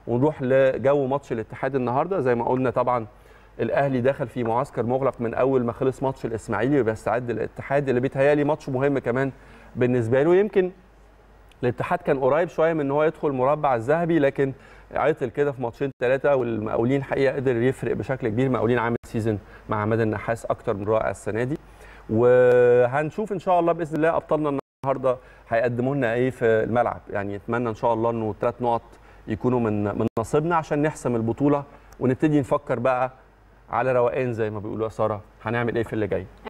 ونروح لجو ماتش الاتحاد النهارده زي ما قلنا طبعا الاهلي دخل في معسكر مغلق من اول ما خلص ماتش الاسماعيلي وبيستعد للاتحاد اللي بيتهيألي ماتش مهم كمان بالنسبه له يمكن الاتحاد كان قريب شويه من ان هو يدخل مربع الذهبي لكن عطل كده في ماتشين ثلاثه والمقاولين حقيقه قدر يفرق بشكل كبير مقاولين عامل سيزون مع عماد النحاس اكتر من رائع السنه دي وهنشوف ان شاء الله باذن الله ابطالنا النهارده هيقدموا لنا ايه في الملعب يعني اتمنى ان شاء الله انه ثلاث نقط يكونوا من من نصيبنا عشان نحسم البطوله ونبتدي نفكر بقى على روقان زي ما بيقولوا يا ساره هنعمل ايه في اللي جاي